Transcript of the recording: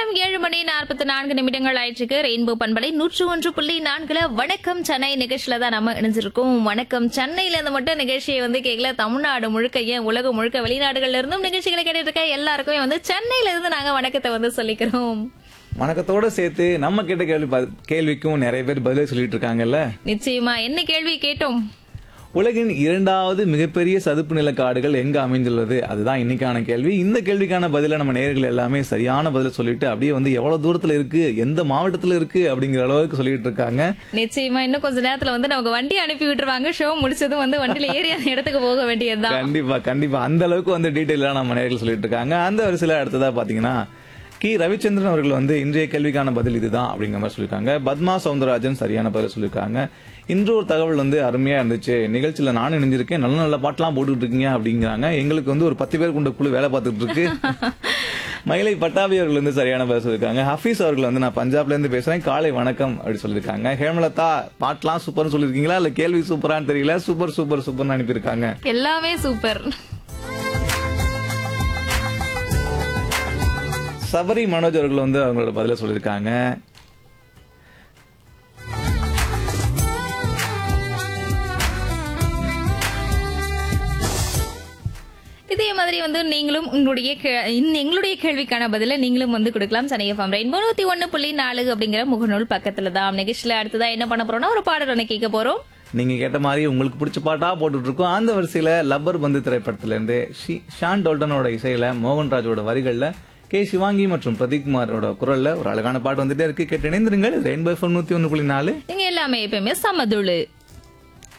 நேரம் ஏழு மணி நாற்பத்தி நான்கு நிமிடங்கள் ஆயிடுச்சு ரெயின்போ பண்பலை நூற்று ஒன்று புள்ளி நான்குல வணக்கம் சென்னை நிகழ்ச்சியில தான் நம்ம இணைஞ்சிருக்கோம் வணக்கம் சென்னையில இருந்து மட்டும் நிகழ்ச்சியை வந்து கேட்கல தமிழ்நாடு முழுக்க ஏன் உலகம் முழுக்க வெளிநாடுகள்ல இருந்தும் நிகழ்ச்சிகளை கேட்டுட்டு இருக்க எல்லாருக்குமே வந்து சென்னையில இருந்து நாங்க வணக்கத்தை வந்து சொல்லிக்கிறோம் வணக்கத்தோட சேர்த்து நம்ம கேட்ட கேள்வி ப- கேள்விக்கும் நிறைய பேர் பதிலே சொல்லிட்டு இருக்காங்கல்ல நிச்சயமா என்ன கேள்வி கேட்டோம் உலகின் இரண்டாவது மிகப்பெரிய சதுப்பு நில காடுகள் எங்க அமைந்துள்ளது அதுதான் இன்னைக்கான கேள்வி இந்த கேள்விக்கான பதில நம்ம நேயர்கள் எல்லாமே சரியான பதில சொல்லிட்டு அப்படியே வந்து எவ்வளவு தூரத்துல இருக்கு எந்த மாவட்டத்துல இருக்கு அப்படிங்கிற அளவுக்கு சொல்லிட்டு இருக்காங்க நிச்சயமா இன்னும் கொஞ்ச நேரத்துல வந்து நமக்கு வண்டி அனுப்பி விட்டுருவாங்க ஷோ முடிச்சதும் வந்து வண்டியில ஏறி அந்த இடத்துக்கு போக வேண்டியதுதான் கண்டிப்பா கண்டிப்பா அந்த அளவுக்கு வந்து டீட்டெயிலா நம்ம நேயர்கள் சொல்லிட்டு இருக்காங்க அந்த வரிசையில அடுத்ததா பாத்தீங்கன்னா கி ரவிச்சந்திரன் அவர்கள் வந்து இன்றைய கேள்விக்கான பதில் இதுதான் அப்படிங்கிற மாதிரி சொல்லியிருக்காங்க பத்மா சவுந்தரராஜன் சரியான பதில் சொல்லியிருக்காங்க இன்று ஒரு தகவல் வந்து அருமையா இருந்துச்சு நிகழ்ச்சியில நானும் இணைஞ்சிருக்கேன் நல்ல நல்ல பாட்டெல்லாம் போட்டுட்டு இருக்கீங்க அப்படிங்கிறாங்க எங்களுக்கு வந்து ஒரு பத்து பேர் கொண்ட குழு வேலை பார்த்துட்டு இருக்கு மயிலை பட்டாபி அவர்கள் வந்து சரியான பதில் சொல்லியிருக்காங்க ஹஃபீஸ் அவர்கள் வந்து நான் பஞ்சாப்ல இருந்து பேசுறேன் காலை வணக்கம் அப்படி சொல்லியிருக்காங்க ஹேமலதா பாட்டெல்லாம் சூப்பர்னு சொல்லியிருக்கீங்களா இல்ல கேள்வி சூப்பரான்னு தெரியல சூப்பர் சூப்பர் சூப்பர்னு அனுப்பியிருக்காங்க எல்லாமே சூப்பர் சபரி மனோஜ் அவர்கள் வந்து அவங்களோட பதில சொல்லியிருக்காங்க இதே மாதிரி வந்து நீங்களும் உங்களுடைய கே- இந்த எங்களுடைய கேள்விக்கான பதில நீங்களும் வந்து கொடுக்கலாம் சனியஃபம் ரெயின்போ நூத்தி ஒன்னு புள்ளி நாலு அப்படிங்கிற முகநூல் பக்கத்துல தான் நிகழ்ச்சியில அடுத்ததா என்ன பண்ண போறோம்னா ஒரு பாடல் ஒண்ணு கேட்க போறோம் நீங்க கேட்ட மாதிரி உங்களுக்கு பிடிச்ச பாட்டா போட்டுட்டு இருக்கோம் அந்த வரிசையில லப்பர் பந்து திரைப்படத்துல இருந்து ஷி- ஷான் டோல்டனோட இசையில மோகன்ராஜோட வரிகள்ல கே சிவாங்கி மற்றும் பிரதீப்குமாரோட குரல்ல ஒரு அழகான பாட்டு வந்துட்டே இருக்கு கேட்டு இணைந்திருங்கள் ரெயின்போ எஃப்எம் நூத்தி ஒன்று புள்ளி நாலு நீங்க எல்லாமே எப்பயுமே சமதுளு